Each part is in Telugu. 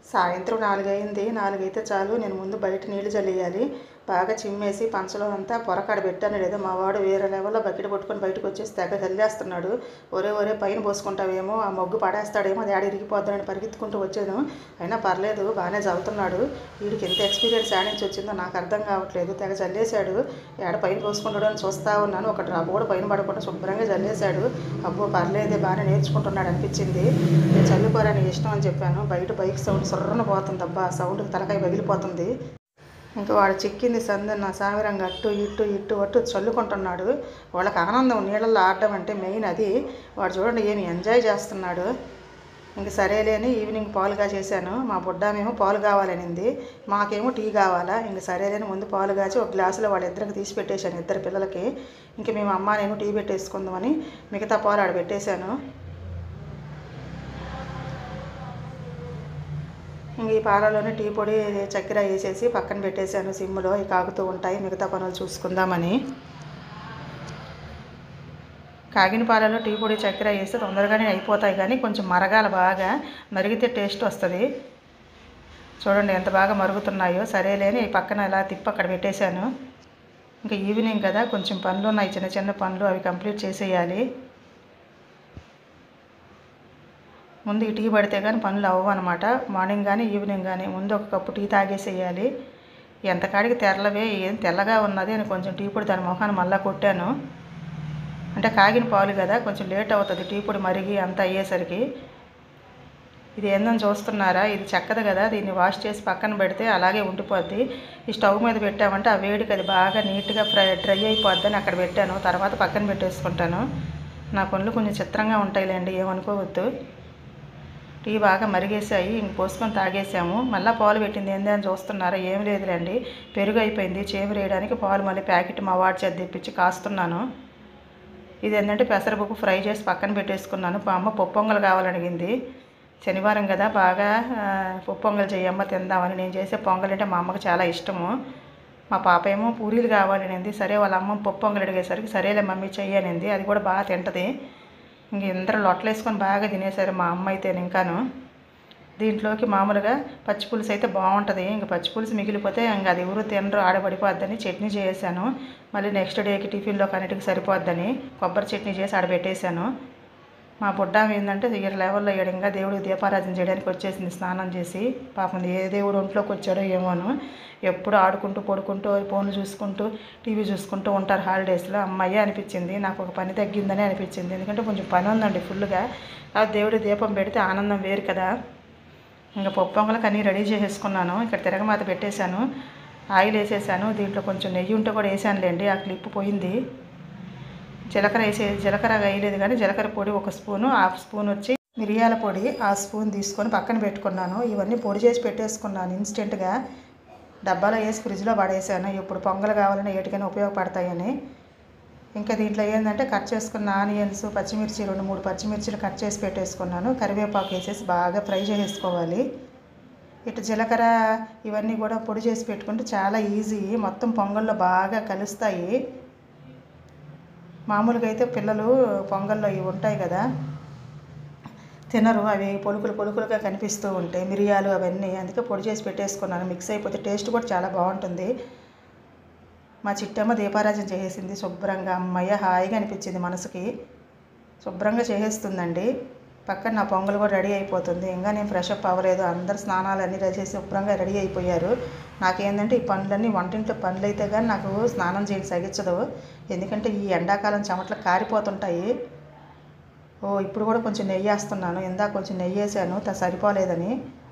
సాయంత్రం నాలుగైంది నాలుగైతే చాలు నేను ముందు బయట నీళ్లు చల్లేయాలి బాగా చిమ్మేసి పంచలో అంతా పొరకాడ పెట్టాను లేదా మా వాడు వేరే లెవెల్లో బకెట్ పట్టుకొని బయటకు వచ్చేసి తెగ చల్లేస్తున్నాడు ఒరే ఒరే పైన పోసుకుంటావేమో ఆ మొగ్గు పడేస్తాడేమో అది ఆడ ఇరిగిపోద్దని పరిగెత్తుకుంటూ వచ్చాను అయినా పర్లేదు బాగానే చల్లుతున్నాడు వీడికి ఎంత ఎక్స్పీరియన్స్ ఆడ నుంచి వచ్చిందో నాకు అర్థం కావట్లేదు తెగ చల్లేశాడు ఏడ పైన పోసుకుంటాడు అని చూస్తా ఉన్నాను ఒక డ్రాప్ కూడా పైన పడకుండా శుభ్రంగా చల్లేశాడు అబ్బో పర్లేదే బాగానే నేర్చుకుంటున్నాడు అనిపించింది నేను చల్లుకోరని ఇష్టం అని చెప్పాను బయట బైక్ సౌండ్ సొర్రన పోతుంది అబ్బా ఆ సౌండ్ తలకాయ పగిలిపోతుంది ఇంకా వాడు చిక్కింది సంద నా సామిరంగా అట్టు ఇట్టు ఇట్టు అట్టు చల్లుకుంటున్నాడు వాళ్ళకి ఆనందం నీళ్ళల్లో ఆడడం అంటే మెయిన్ అది వాడు చూడండి ఏమి ఎంజాయ్ చేస్తున్నాడు ఇంక సరేలేని ఈవినింగ్ పాలుగా చేశాను మా బుడ్డామేమో పాలు కావాలనింది మాకేమో టీ కావాలా ఇంక సరేలేని ముందు పాలు కాచి ఒక గ్లాసులో వాళ్ళిద్దరికి తీసి పెట్టేశాను ఇద్దరు పిల్లలకి ఇంక మేము అమ్మ నేను టీ పెట్టేసుకుందామని మిగతా పాలు ఆడ పెట్టేశాను ఇంక ఈ పాలలోనే టీ పొడి చక్కెర వేసేసి పక్కన పెట్టేశాను సిమ్లో ఇవి కాగుతూ ఉంటాయి మిగతా పనులు చూసుకుందామని కాగిన పాలలో టీ పొడి చక్కెర వేస్తే తొందరగానే అయిపోతాయి కానీ కొంచెం మరగాల బాగా మరిగితే టేస్ట్ వస్తుంది చూడండి ఎంత బాగా మరుగుతున్నాయో సరేలేని ఈ పక్కన ఇలా తిప్పి అక్కడ పెట్టేశాను ఇంకా ఈవినింగ్ కదా కొంచెం పనులు ఉన్నాయి చిన్న చిన్న పనులు అవి కంప్లీట్ చేసేయాలి ముందు ఈ టీ పడితే కానీ పనులు అవ్వవు అనమాట మార్నింగ్ కానీ ఈవినింగ్ కానీ ముందు ఒక కప్పు టీ తాగేసేయాలి ఎంత కాడికి తెరలవే ఏం తెల్లగా ఉన్నది అని కొంచెం టీ పొడి దాని మొహాన్ని మళ్ళీ కొట్టాను అంటే కాగిన పాలు కదా కొంచెం లేట్ అవుతుంది టీ పొడి మరిగి అంతా అయ్యేసరికి ఇది ఏందని చూస్తున్నారా ఇది చెక్కదు కదా దీన్ని వాష్ చేసి పక్కన పెడితే అలాగే ఉండిపోద్ది ఈ స్టవ్ మీద పెట్టామంటే ఆ వేడికి అది బాగా నీట్గా ఫ్రై డ్రై అయిపోద్దని అక్కడ పెట్టాను తర్వాత పక్కన పెట్టేసుకుంటాను నా పనులు కొంచెం చిత్రంగా ఉంటాయిలేండి ఏమనుకోవద్దు టీ బాగా మరిగేసాయి ఇంక పోసుకొని తాగేసాము మళ్ళీ పాలు పెట్టింది ఏంది అని చూస్తున్నారా ఏం లేదులేండి పెరుగు అయిపోయింది చేమి వేయడానికి పాలు మళ్ళీ ప్యాకెట్ మా వాడి చేతి తెప్పించి కాస్తున్నాను ఇది ఏంటంటే పెసరపప్పు ఫ్రై చేసి పక్కన పెట్టేసుకున్నాను మా అమ్మ పప్పు పొంగల్ కావాలడిగింది శనివారం కదా బాగా ఆ, పప్పు పొంగల్ చేయమ్మ తిందామని నేను చేసే పొంగల్ అంటే మా అమ్మకి చాలా ఇష్టము మా పాప ఏమో పూరీలు కావాలనింది సరే వాళ్ళ అమ్మ పప్పు పొంగల్ అడిగేసరికి సరేలే మమ్మీ చెయ్యనింది అది కూడా బాగా తింటది ఇంక ఇద్దరు లొట్టలేసుకొని బాగా తినేశారు మా అమ్మ అయితే ఇంకాను దీంట్లోకి మామూలుగా పచ్చి పులుసు అయితే బాగుంటుంది ఇంక పచ్చి పులుసు మిగిలిపోతే ఇంక అది ఎవరు తినరు ఆడబడిపోద్దని చట్నీ చేసాను మళ్ళీ నెక్స్ట్ డేకి టిఫిన్లో కన్నిటికి సరిపోద్దని కొబ్బరి చట్నీ చేసి ఆడబెట్టేశాను మా బుడ్డ ఏంటంటే ఇయర్ లెవెల్లో ఏడంగా దేవుడికి దీపారాధన చేయడానికి వచ్చేసింది స్నానం చేసి పాపం ఏ దేవుడు ఒంట్లోకి వచ్చాడో ఏమోను ఎప్పుడు ఆడుకుంటూ పడుకుంటూ ఫోన్లు చూసుకుంటూ టీవీ చూసుకుంటూ ఉంటారు హాలిడేస్లో అమ్మాయి అనిపించింది నాకు ఒక పని తగ్గిందని అనిపించింది ఎందుకంటే కొంచెం పని ఉందండి ఫుల్గా ఆ దేవుడి దీపం పెడితే ఆనందం వేరు కదా ఇంకా పప్పు పొంగలకు అన్నీ రెడీ చేసేసుకున్నాను ఇక్కడ తిరగమాత పెట్టేశాను ఆయిల్ వేసేసాను దీంట్లో కొంచెం నెయ్యి ఉంటే కూడా వేసానులేండి ఆ క్లిప్ పోయింది జీలకర్ర వేసే జీలకర్ర వేయలేదు కానీ జీలకర్ర పొడి ఒక స్పూను హాఫ్ స్పూన్ వచ్చి మిరియాల పొడి ఆ స్పూన్ తీసుకొని పక్కన పెట్టుకున్నాను ఇవన్నీ పొడి చేసి పెట్టేసుకున్నాను ఇన్స్టెంట్గా డబ్బాలో వేసి ఫ్రిడ్జ్లో పడేసాను ఇప్పుడు పొంగల్ కావాలని ఏటికైనా ఉపయోగపడతాయని ఇంకా దీంట్లో ఏంటంటే కట్ చేసుకున్న ఆనియన్స్ పచ్చిమిర్చి రెండు మూడు పచ్చిమిర్చిలు కట్ చేసి పెట్టేసుకున్నాను కరివేపాకు వేసేసి బాగా ఫ్రై చేసుకోవాలి ఇటు జీలకర్ర ఇవన్నీ కూడా పొడి చేసి పెట్టుకుంటే చాలా ఈజీ మొత్తం పొంగల్లో బాగా కలుస్తాయి మామూలుగా అయితే పిల్లలు పొంగల్లో ఇవి ఉంటాయి కదా తినరు అవి పొలుకులు పొలుకులుగా కనిపిస్తూ ఉంటాయి మిరియాలు అవన్నీ అందుకే పొడి చేసి పెట్టేసుకున్నాను మిక్స్ అయిపోతే టేస్ట్ కూడా చాలా బాగుంటుంది మా చిట్టమ్మ దీపారాజన చేసేసింది శుభ్రంగా అమ్మయ్య హాయిగా అనిపించింది మనసుకి శుభ్రంగా చేసేస్తుందండి పక్కన నా పొంగల్ కూడా రెడీ అయిపోతుంది ఇంకా నేను ఫ్రెష్ అప్ అవ్వలేదు అందరు స్నానాలు అన్నీ చేసి శుభ్రంగా రెడీ అయిపోయారు నాకేంటంటే ఈ పనులన్నీ వంటింట్లో పనులు అయితే కానీ నాకు స్నానం చేయడం సగించదు ఎందుకంటే ఈ ఎండాకాలం చెమటలు కారిపోతుంటాయి ఓ ఇప్పుడు కూడా కొంచెం నెయ్యి వేస్తున్నాను ఇందాక కొంచెం నెయ్యి వేసాను త సరిపోలేదని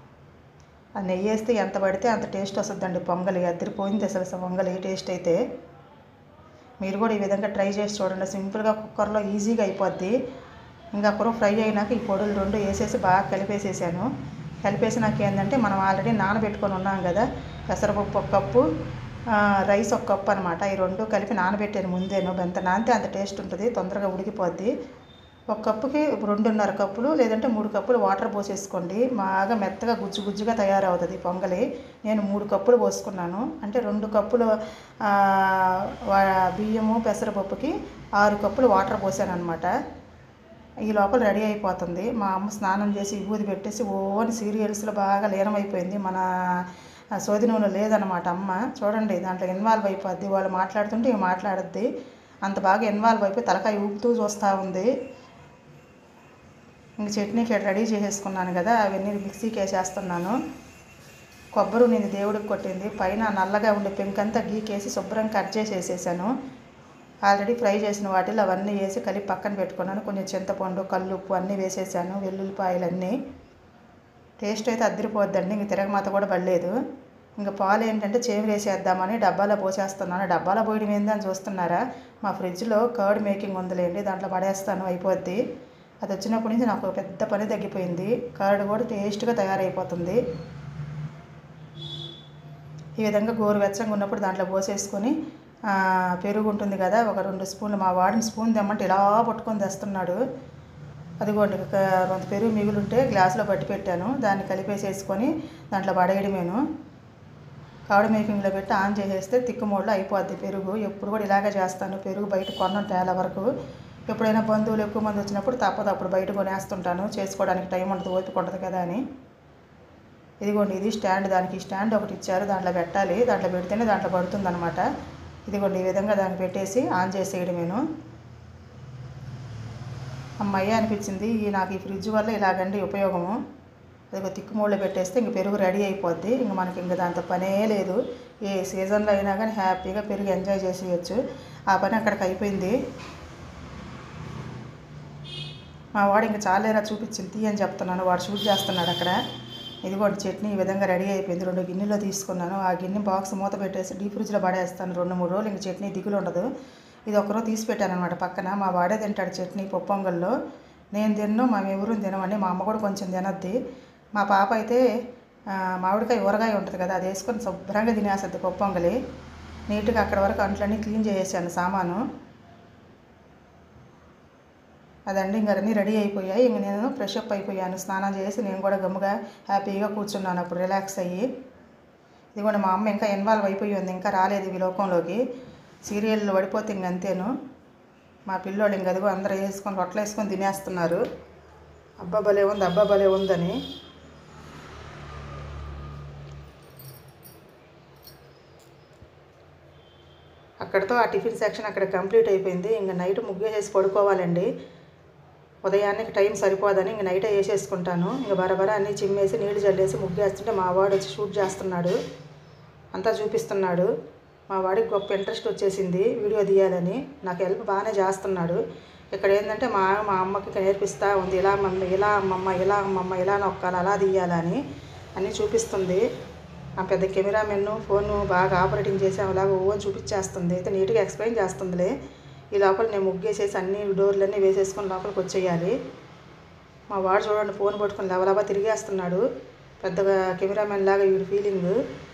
ఆ నెయ్యి వేస్తే ఎంత పడితే అంత టేస్ట్ వస్తుందండి పొంగలి అద్దరిపోయింది అసలు పొంగలి టేస్ట్ అయితే మీరు కూడా ఈ విధంగా ట్రై చేసి చూడండి సింపుల్గా కుక్కర్లో ఈజీగా అయిపోద్ది ఇంకా అప్పుడు ఫ్రై అయినాక ఈ పొడులు రెండు వేసేసి బాగా కలిపేసేసాను కలిపేసి నాకు ఏంటంటే మనం ఆల్రెడీ నానబెట్టుకొని ఉన్నాం కదా పెసరపప్పు ఒక కప్పు ఆ, రైస్ ఒక కప్పు అనమాట ఈ రెండు కలిపి నానబెట్టాను ముందేను ఎంత నానితే అంత టేస్ట్ ఉంటుంది తొందరగా ఉడికిపోద్ది ఒక కప్పుకి రెండున్నర కప్పులు లేదంటే మూడు కప్పులు వాటర్ పోసేసుకోండి బాగా మెత్తగా గుజ్జు గుజ్జుగా తయారవుతుంది పొంగలి నేను మూడు కప్పులు పోసుకున్నాను అంటే రెండు కప్పులు ఆ, వా- బియ్యము పెసరపప్పుకి ఆరు కప్పులు వాటర్ పోసాను అనమాట ఈ లోపల రెడీ అయిపోతుంది మా అమ్మ స్నానం చేసి విభూది పెట్టేసి ఓని సీరియల్స్లో బాగా లీనమైపోయింది మన ఆ, సోది నూనె లేదనమాట అమ్మ చూడండి దాంట్లో ఇన్వాల్వ్ అయిపోద్ది వాళ్ళు మాట్లాడుతుంటే ఇవి మాట్లాడద్ది అంత బాగా ఇన్వాల్వ్ అయిపోయి తలకాయ ఊపుతూ చూస్తూ ఉంది ఇంక చట్నీకి ఇక్కడ రెడీ చేసేసుకున్నాను కదా అవన్నీ మిక్సీకి వేసేస్తున్నాను కొబ్బరి నేను దేవుడికి కొట్టింది పైన నల్లగా ఉండే పెంకంతా గీకేసి శుభ్రంగా కట్ చేసేసేసాను ఆల్రెడీ ఫ్రై చేసిన వాటిలో అవన్నీ వేసి కలిపి పక్కన పెట్టుకున్నాను కొంచెం చింతపండు కల్లుప్పు అన్నీ వేసేసాను వెల్లుల్లిపాయలు అన్నీ టేస్ట్ అయితే అద్దరిపోద్దండి ఇంక తిరగమాత కూడా పడలేదు ఇంకా పాలు ఏంటంటే చేవి వేసేద్దామని డబ్బాలో పోసేస్తున్నాను డబ్బాలో పోయడం ఏందని చూస్తున్నారా మా ఫ్రిడ్జ్లో కర్డ్ మేకింగ్ ఉందిలేండి దాంట్లో పడేస్తాను అయిపోద్ది అది వచ్చినప్పటి నుంచి నాకు ఒక పెద్ద పని తగ్గిపోయింది కర్డ్ కూడా టేస్ట్గా తయారైపోతుంది ఈ విధంగా గోరువెచ్చంగా ఉన్నప్పుడు దాంట్లో పోసేసుకొని ఆ, పెరుగు ఉంటుంది కదా ఒక రెండు స్పూన్లు మా వాడిని స్పూన్ తెమ్మంటే ఇలా పట్టుకొని తెస్తున్నాడు అదిగోండి ఒక కొంత పెరుగు మిగులుంటే గ్లాసులో పట్టి పెట్టాను దాన్ని కలిపేసేసుకొని దాంట్లో పడేయడమేను కావడ మేకింగ్లో పెట్టి ఆన్ చేసేస్తే తిక్కుమోడ్లో అయిపోద్ది పెరుగు ఎప్పుడు కూడా ఇలాగే చేస్తాను పెరుగు బయట కొన్నాను తేల వరకు ఎప్పుడైనా బంధువులు ఎక్కువ మంది వచ్చినప్పుడు తప్పదు అప్పుడు బయట కొనేస్తుంటాను చేసుకోవడానికి టైం ఉండదు ఓపిక ఉండదు కదా అని ఇదిగోండి ఇది స్టాండ్ దానికి స్టాండ్ ఒకటి ఇచ్చారు దాంట్లో పెట్టాలి దాంట్లో పెడితేనే దాంట్లో పడుతుంది అనమాట ఇదిగోండి ఈ విధంగా దాన్ని పెట్టేసి ఆన్ చేసేయడమేను అమ్మయ్య అనిపించింది ఈ నాకు ఈ ఫ్రిడ్జ్ వల్ల ఇలాగండి ఉపయోగము అదిగో తిక్కుమూళ్ళు పెట్టేస్తే ఇంక పెరుగు రెడీ అయిపోద్ది ఇంక మనకి ఇంక దాంతో పనే లేదు ఏ సీజన్లో అయినా కానీ హ్యాపీగా పెరుగు ఎంజాయ్ చేసేయచ్చు ఆ పని అక్కడికి అయిపోయింది మా వాడు ఇంకా చాలేరా చూపించింది తీ అని చెప్తున్నాను వాడు షూట్ చేస్తున్నాడు అక్కడ ఇదిగోండి చట్నీ ఈ విధంగా రెడీ అయిపోయింది రెండు గిన్నెలో తీసుకున్నాను ఆ గిన్నె బాక్స్ మూత పెట్టేసి డీప్ ఫ్రిడ్జ్లో పడేస్తాను రెండు మూడు రోజులు ఇంక చట్నీ దిగులు ఉండదు ఇది ఒకరోజు తీసి పెట్టాను అనమాట పక్కన మా వాడే తింటాడు చట్నీ పప్పు పొంగల్లో నేను తిన్ను మా ఎవరు తినమండి మా అమ్మ కూడా కొంచెం తినద్ది మా పాప అయితే ఆ, మామిడికాయ ఊరగాయ ఉంటుంది కదా అది వేసుకొని శుభ్రంగా తినేస్తుంది పప్పు పొంగలి నీట్గా అక్కడ వరకు అంట్లన్నీ క్లీన్ చేసేసాను సామాను అదండి ఇంక అన్నీ రెడీ అయిపోయాయి ఇంక నేను ఫ్రెష్ అప్ అయిపోయాను స్నానం చేసి నేను కూడా గమ్ముగా హ్యాపీగా కూర్చున్నాను అప్పుడు రిలాక్స్ అయ్యి ఇది కూడా మా అమ్మ ఇంకా ఇన్వాల్వ్ అయిపోయి ఉంది ఇంకా రాలేదు ఈ లోకంలోకి సీరియల్లో పడిపోతే ఇంక అంతేను మా పిల్లోళ్ళు ఇంక అదిగో అందరూ వేసుకొని రొట్టెలు వేసుకొని తినేస్తున్నారు అబ్బా భలే ఉంది అబ్బా భలే ఉందని అక్కడితో ఆ టిఫిన్ సెక్షన్ అక్కడ కంప్లీట్ అయిపోయింది ఇంకా నైట్ ముగ్గేసేసి పడుకోవాలండి ఉదయాన్నికి టైం సరిపోదని ఇంక నైటే వేసేసుకుంటాను ఇంక బరబర అన్నీ చిమ్మేసి నీళ్లు చల్లేసి ముగ్గేస్తుంటే మా వాడు వచ్చి షూట్ చేస్తున్నాడు అంతా చూపిస్తున్నాడు మా వాడికి గొప్ప ఇంట్రెస్ట్ వచ్చేసింది వీడియో తీయాలని నాకు హెల్ప్ బాగానే చేస్తున్నాడు ఇక్కడ ఏంటంటే మా మా అమ్మకి ఇక్కడ నేర్పిస్తూ ఉంది ఇలా మమ్మీ ఇలా అమ్మమ్మ ఇలా అమ్మమ్మ ఇలా నొక్కాలి అలా తీయాలని అన్నీ చూపిస్తుంది ఆ పెద్ద కెమెరామెన్ ఫోన్ బాగా ఆపరేటింగ్ చేసి అలాగ ఓన్ చూపించేస్తుంది అయితే నీట్గా ఎక్స్ప్లెయిన్ చేస్తుందిలే ఈ లోపల నేను ముగ్గేసేసి అన్ని డోర్లన్నీ వేసేసుకొని లోపలికి వచ్చేయాలి మా వాడు చూడండి ఫోన్ పట్టుకొని లవలవా తిరిగేస్తున్నాడు పెద్దగా కెమెరామెన్ లాగా వీడి ఫీలింగ్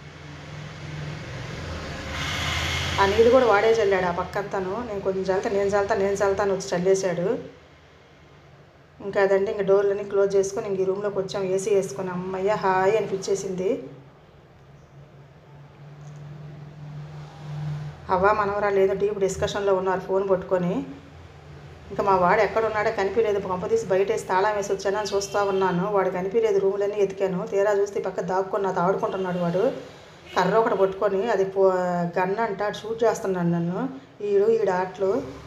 ఆ నీళ్ళు కూడా వాడే చల్లాడు ఆ పక్కంతాను నేను కొంచెం చల్లుతా నేను చల్లుతా నేను చల్లుతాను వచ్చి చల్లేశాడు ఇంకా అదండి ఇంకా డోర్లన్నీ క్లోజ్ చేసుకొని ఇంక ఈ రూమ్లోకి వచ్చాం ఏసీ వేసుకొని అమ్మయ్య హాయ్ అనిపించేసింది అవ్వ మనవరాలు ఏదో డీప్ డిస్కషన్లో ఉన్నారు ఫోన్ పట్టుకొని ఇంకా మా వాడు ఎక్కడ ఉన్నాడో కనిపించలేదు పంపదీసి బయట వేసి తాళం వేసి వచ్చానని చూస్తూ ఉన్నాను వాడు కనిపించలేదు రూములన్నీ ఎతికాను తీరా చూస్తే ఈ పక్క దాక్కుని నాతో ఆడుకుంటున్నాడు వాడు కర్ర ఒకటి పట్టుకొని అది పో గన్ అంట అటు షూట్ చేస్తున్నాడు నన్ను ఈడు ఈడు ఆటలు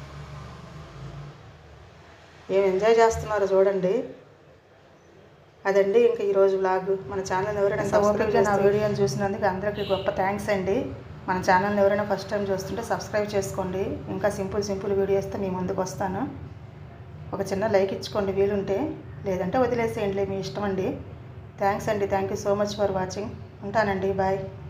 ఏం ఎంజాయ్ చేస్తున్నారో చూడండి అదండి ఇంకా ఈరోజు వ్లాగ్ మన ఛానల్ ఎవరైనా సబ్స్క్రైబ్ నా వీడియోని చూసినందుకు అందరికీ గొప్ప థ్యాంక్స్ అండి మన ఛానల్ని ఎవరైనా ఫస్ట్ టైం చూస్తుంటే సబ్స్క్రైబ్ చేసుకోండి ఇంకా సింపుల్ సింపుల్ వీడియోస్తో మీ ముందుకు వస్తాను ఒక చిన్న లైక్ ఇచ్చుకోండి వీలుంటే లేదంటే వదిలేసేయండి మీ ఇష్టం అండి థ్యాంక్స్ అండి thank you so much for watching ఉంటానండి బాయ్